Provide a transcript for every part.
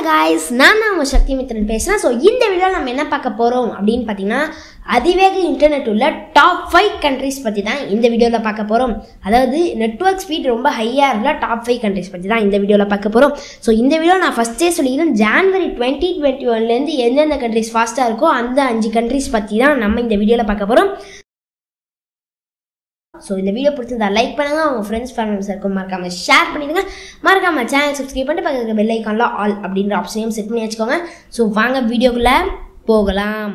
Guys நான் தான் உங்கள் சக்தி மித்திரன் பேசுகிறேன் ஸோ இந்த வீடியோவில் நம்ம என்ன பார்க்க போகிறோம் அப்படின்னு பார்த்தீங்கன்னா அதிவேக இன்டர்நெட் உள்ள டாப் ஃபைவ் கண்ட்ரிஸ் பற்றி தான் இந்த வீடியோவில் பார்க்க போகிறோம் அதாவது நெட்ஒர்க் ஸ்பீட் ரொம்ப ஹையாக உள்ள டாப் ஃபைவ் கண்ட்ரிஸ் பற்றி தான் இந்த வீடியோவில் பார்க்க போகிறோம் ஸோ இந்த வீடியோ நான் ஃபஸ்ட்டே சொல்லிக்கிறேன் ஜான்வரி டுவெண்ட்டி டுவெண்ட்டி ஒன்லேருந்து எந்தெந்த கண்ட்ரிஸ் ஃபாஸ்ட்டாக இருக்கோ அந்த அஞ்சு கண்ட்ரிஸ் பற்றி தான் நம்ம இந்த வீடியோவில் பார்க்க போகிறோம் ஸோ இந்த வீடியோ பிடிச்சிருந்தா லைக் பண்ணுங்க உங்க ஃப்ரெண்ட்ஸ் ஃபேமிலிஸ் இருக்கும் மறக்காம ஷேர் பண்ணிடுங்க மறக்காம சேனல் சப்ஸ்கிரைப் பண்ணிட்டு பக்கத்துல பெல் ஐக்கான்ல ஆல் அப்படின்ற ஆப்ஷனையும் செட் பண்ணி வச்சுக்கோங்க ஸோ வாங்க வீடியோக்குள்ள போகலாம்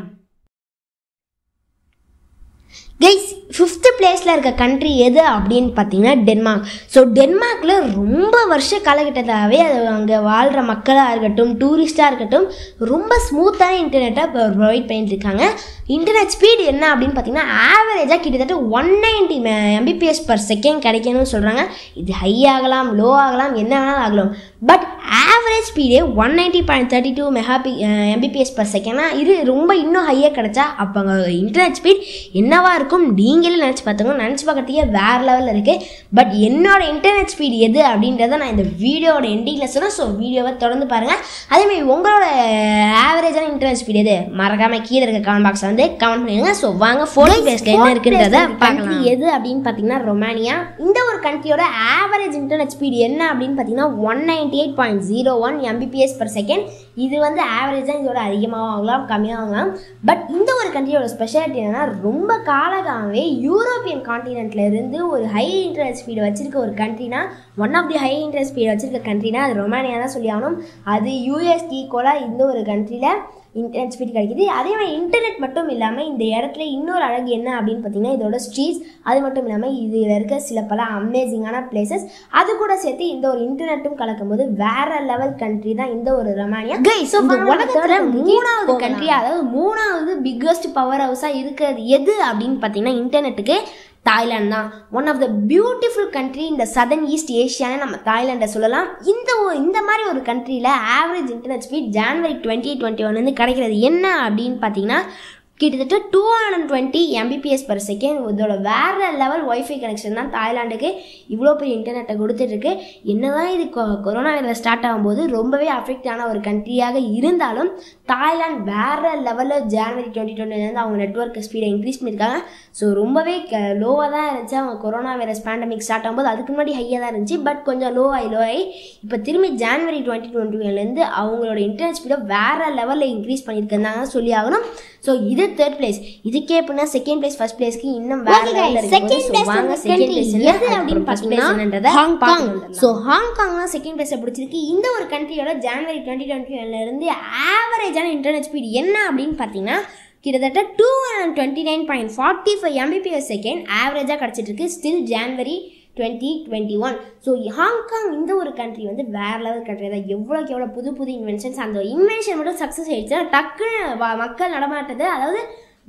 கைஸ் ஃபிஃப்த்து பிளேஸில் இருக்க கண்ட்ரி எது அப்படின்னு பார்த்தீங்கன்னா டென்மார்க் ஸோ டென்மார்க்கில் ரொம்ப வருஷ காலகட்டத்தாகவே அது அங்கே வாழ்கிற மக்களாக இருக்கட்டும் டூரிஸ்ட்டாக இருக்கட்டும் ரொம்ப ஸ்மூத்தான இன்டர்நெட்டை ப்ரொவைட் பண்ணிட்டு இருக்காங்க இன்டர்நெட் ஸ்பீடு என்ன அப்படின்னு பார்த்தீங்கன்னா ஆவரேஜாக கிட்டத்தட்ட one ninety Mbps per second கிடைக்கணும்னு சொல்கிறாங்க இது ஹை ஆகலாம் லோ ஆகலாம் என்ன வேணாலும் ஆகலாம் பட் ஆவரேஜ் ஸ்பீடே one ninety point thirty two mega B Mbps per செகண்ட்னா இது ரொம்ப இன்னும் ஹையாக கிடச்சா அப்போ அங்கே இன்டர்நெட் ஸ்பீட் என்னவா இருக்கும் நீங்களே நினச்சி பார்த்துங்க நினச்சி பார்க்கறதுக்கே வேறு லெவலில் இருக்குது பட் என்னோட இன்டர்நெட் ஸ்பீட் எது அப்படின்றத நான் இந்த வீடியோவோட எண்டிங்கில் சொன்னேன் ஸோ வீடியோவை தொடர்ந்து பாருங்கள் அதேமாதிரி உங்களோட ஆவரேஜான இன்டர்நெட் ஸ்பீட் எது மறக்காமல் கீழே இருக்க கமெண்ட் பாக்ஸில் வந்து கமெண்ட் பண்ணிடுங்க ஸோ வாங்க ஃபோர்த் பிளேஸ்ல என்ன இருக்குன்றத பார்க்கலாம் எது அப்படின்னு பார்த்தீங்கன்னா ரொமானியா இந்த ஒரு கண்ட்ரியோட ஆவரேஜ் இன்டர்நெட் ஸ்பீடு என்ன அப்படின்னு பார்த்தீங்கன்னா one ninety eight point zero one Mbps per second இது வந்து ஆவரேஜாக இதோட அதிகமாக ஆகலாம் கம்மியாக ஆகலாம் பட் இந்த ஒரு கண்ட்ரியோட ஸ்பெஷாலிட்டி என்னன்னா ரொம்ப காலகாலமே யூரோப்பியன் காண்டினென்ட்ல இருந்து ஒரு ஹை இன்டர்நெட் ஸ்பீடு வச்சிருக்க ஒரு கண்ட்ரினா one of the high internet speed வச்சிருக்க கண்ட்ரினா அது ரொமானியா தான் சொல்லி ஆகணும் அது யூஎஸ்டி ஈக்குவலாக இந்த ஒரு கண்ட்ரியில் இன்டர்நெட் ஸ்பீட் கிடைக்குது அதே மாதிரி இன்டர்நெட் மட்டும் இல்லாமல் இந்த இடத்துல இன்னொரு அழகு என்ன அப்படின்னு பார்த்தீங்கன்னா இதோட ஸ்ட்ரீட்ஸ் அது மட்டும் இல்லாமல் இதில் இருக்க சில பல அமேசிங்கான பிளேசஸ் அது கூட சேர்த்து இந்த ஒரு இன்டர்நெட்டும் கலக்கும்போது வேற லெவல் கண்ட்ரி தான் இந்த ஒரு ரொமானியா இந்த உலகத்தோட மூணாவது கண்ட்ரி அதாவது மூணாவது பிக்கஸ்ட் பவர் ஹவுஸாக இருக்கிறது எது அப்படின்னு பார்த்தீங்கன்னா இன்டர்நெட்டுக்கு தாய்லாந்து தான் one of the beautiful country இந்த சதன் ஈஸ்ட் ஏஷியான்னு நம்ம தாய்லாண்டை சொல்லலாம் இந்த ஒ- இந்த மாதிரி ஒரு கண்ட்ரியில் average internet speed January twenty twenty ஒன்லேருந்து கிடைக்கிறது என்ன அப்படின்னு பார்த்தீங்கன்னா கிட்டத்தட்ட two hundred twenty Mbps per second இதோட வேற லெவல் ஒய்ஃபை கனெக்ஷன் தான் தாய்லாண்டுக்கு இவ்வளோ பெரிய இன்டர்நெட்டை கொடுத்துட்ருக்கு என்னதான் இது கொ- கொரோனா வைரஸ் ஸ்டார்ட் ஆகும்போது ரொம்பவே அஃபெக்ட் ஆன ஒரு கண்ட்ரியாக இருந்தாலும் தாய்லாந்து வேற லெவலில் ஜான்வரி டுவெண்ட்டி டுவெண்ட்டிலேருந்து அவங்க நெட்ஒர்க் ஸ்பீடை இன்க்ரீஸ் பண்ணியிருக்காங்க ஸோ ரொம்பவே லோவாக தான் இருந்துச்சு அவங்க கொரோனா வைரஸ் பேண்டமிக் ஸ்டார்ட் ஆகும்போது அதுக்கு முன்னாடி ஹையாக தான் இருந்துச்சு பட் கொஞ்சம் லோ ஆகி லோ ஆகி இப்போ திரும்பி ஜான்வரி டுவெண்ட்டி டுவெண்ட்டி அவங்களோட இன்டர்நெட் ஸ்பீடை வேற லெவலில் இன்க்ரீஸ் பண்ணியிருக்காங்க சொல்லி ஆகணும் ஸோ இது தேர்ட் பிளேஸ் இதுக்கே எப்படின்னா செகண்ட் பிளேஸ் ஃபர்ஸ்ட் பிளேஸ்க்கு இன்னும் வேற லெவலில் second place வாங்க அந்த செகண்ட் country பிளேஸ் எது அப்படின்னு பார்த்தீங்கன்னா ஹாங்காங். ஸோ ஹாங்காங் தான் செகண்ட் பிளேஸை பிடிச்சிருக்கு இந்த ஒரு கண்ட்ரியோட ஜான்வரி டுவெண்ட்டி டுவெண்ட்டி இருந்து ஆவரேஜான இன்டர்நெட் ஸ்பீட் என்ன அப்படின்னு பார்த்தீங்கன்னா கிட்டத்தட்ட two hundred twenty nine point forty five Mbps second ஆவரேஜாக கிடச்சிட்டு இருக்கு still January twenty twenty one so Hong Kong இந்த ஒரு கண்ட்ரி வந்து வேற லெவல் கண்ட்ரி தான் எவ்வளோக்கு எவ்வளோ புது புது இன்வென்ஷன்ஸ் அந்த இன்வென்ஷன் மட்டும் சக்ஸஸ் ஆயிடுச்சுன்னா டக்குன்னு வ- மக்கள் நடமாட்டது அதாவது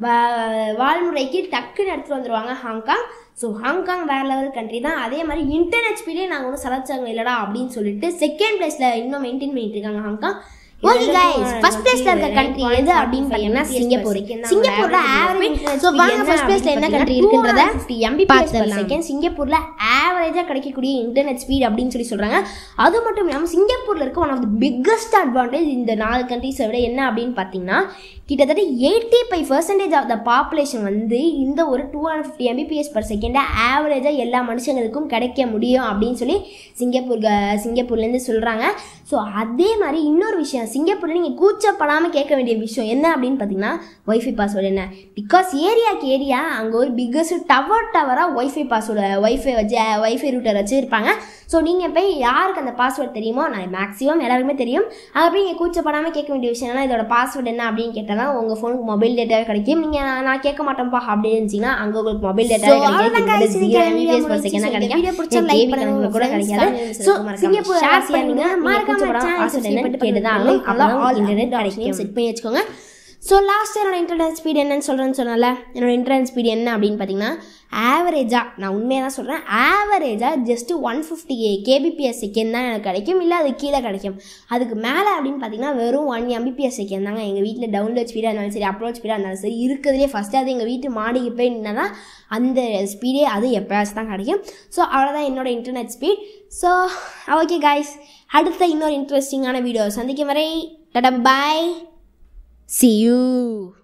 வா- வாழ்முறைக்கு டக்குன்னு எடுத்துகிட்டு வந்துருவாங்க ஹாங்காங் ஸோ ஹாங்காங் வேற லெவல் கண்ட்ரி தான் அதே மாதிரி இன்டர்நெட் ஸ்பீடே நாங்கள் ஒன்றும் சலச்சாங்க இல்லடா அப்படின்னு சொல்லிட்டு செகண்ட் பிளேஸில் இன்னும் மெயின்டைன் பண்ணிட்டு இருக்காங்க ஹாங்காங் Okay guys, first placeல இருக்க country எது அப்படின்னு பார்த்தீங்கன்னா சிங்கப்பூர். சிங்கப்பூர்ல average ஸோ வாங்க என்ன ஃபர்ஸ்ட் பிளேஸ்ல என்ன அப்படின்னு கண்ட்ரி இருக்குன்றத எம்பிபிஎஸ் பர் பார்த்துடலாம். செகண்ட் சிங்கப்பூர்ல ஆவரேஜாக கிடைக்கக்கூடிய இன்டர்நெட் ஸ்பீட் அப்படின்னு சொல்லி சொல்றாங்க அது மட்டும் இல்லாமல் சிங்கப்பூர்ல இருக்க one of the biggest advantage இந்த நாலு கண்ட்ரிஸை விட என்ன அப்படின்னு பார்த்தீங்கன்னா கிட்டத்தட்ட eighty five percentage of the population வந்து இந்த ஒரு two hundred fifty Mbps per செகண்டை ஆவரேஜாக எல்லா மனுஷங்களுக்கும் கிடைக்க முடியும் அப்படின்னு சொல்லி சிங்கப்பூர் க- சிங்கப்பூர்லேருந்து சொல்கிறாங்க ஸோ அதே மாதிரி இன்னொரு விஷயம் சிங்கப்பூரில் நீங்கள் கூச்சப்படாமல் கேட்க வேண்டிய விஷயம் என்ன அப்படின்னு பார்த்தீங்கன்னா ஒய்ஃபை பாஸ்வேர்டு என்ன பிகாஸ் ஏரியாக்கு ஏரியா அங்கே ஒரு பிக்கஸ்ட் டவர் டவராக ஒய்ஃபை பாஸ்வேர்டு ஒய்ஃபை வச்சு ஒய்ஃபை ரூட்டர் வச்சு இருப்பாங்க ஸோ நீங்கள் போய் யாருக்கு அந்த பாஸ்வேர்டு தெரியுமோ நான் மேக்ஸிமம் எல்லாருக்குமே தெரியும் அங்கே போய் நீங்கள் கூச்சப்படாமல் கேட்க வேண்டிய விஷயம் என்னன்னா இதோட பாஸ்வேர்டு என்ன அப்படின்னு கேட்டால் தான் உங்கள் ஃபோனுக்கு மொபைல் டேட்டாவே கிடைக்கும் நீங்கள் நான் நான் கேட்க மாட்டேன்ப்பா அப்படின்னு இருந்துச்சிங்கன்னா அங்கே உங்களுக்கு மொபைல் டேட்டாவே So, அவ்வளவுதான் guys, கிடைக்கும் இன்னைக்கு zero video Mbps per second முடிஞ்சுச்சு. So, இந்த கிடைக்கும் video பிடிச்சா எனக்கு like KB பண்ணுங்க, கணக்குல கூட friends, கிடைக்காது family, ஸோ மறக்காம சிங்கப்பூர் share ஷேர் பண்ணுங்க பண்ணுங்க. மறக்காம மறக்காம சேனல் channel பாஸ்வேர்டு subscribe என்னன்னு கேட்டு தான் பண்ணுங்க. ஆகணும் all இன்டர்நெட் internet ஆப்ஷனையும் செட் பண்ணி வச்சுக்கோங்க ஸோ லாஸ்ட் என்னோட இன்டர்நெட் ஸ்பீட் என்னன்னு சொல்கிறேன்னு சொன்னல என்னோட இன்டர்நெட் ஸ்பீட் என்ன அப்படின்னு பார்த்தீங்கன்னா ஆவரேஜாக நான் உண்மையாக தான் சொல்கிறேன் ஆவரேஜாக just one fifty Kbps second தான் எனக்கு கிடைக்கும் இல்லை அது கீழே கிடைக்கும் அதுக்கு மேலே அப்படின்னு பார்த்தீங்கன்னா வெறும் ஒன் எம்பிபிஎஸ் செகண்ட் தாங்க எங்கள் வீட்டில் டவுன்லோட் ஸ்பீடாக இருந்தாலும் சரி அப்லோட் ஸ்பீடாக இருந்தாலும் சரி இருக்கிறதுலே ஃபஸ்ட்டு அது எங்கள் வீட்டு மாடிக்கு போய் நின்னா அந்த ஸ்பீடே அது எப்போயாச்சும் தான் கிடைக்கும் ஸோ அவ்வளோதான் என்னோட internet speed so okay guys அடுத்த இன்னொரு இன்ட்ரெஸ்டிங்கான வீடியோ சந்திக்கும் வரை டடா பாய் see you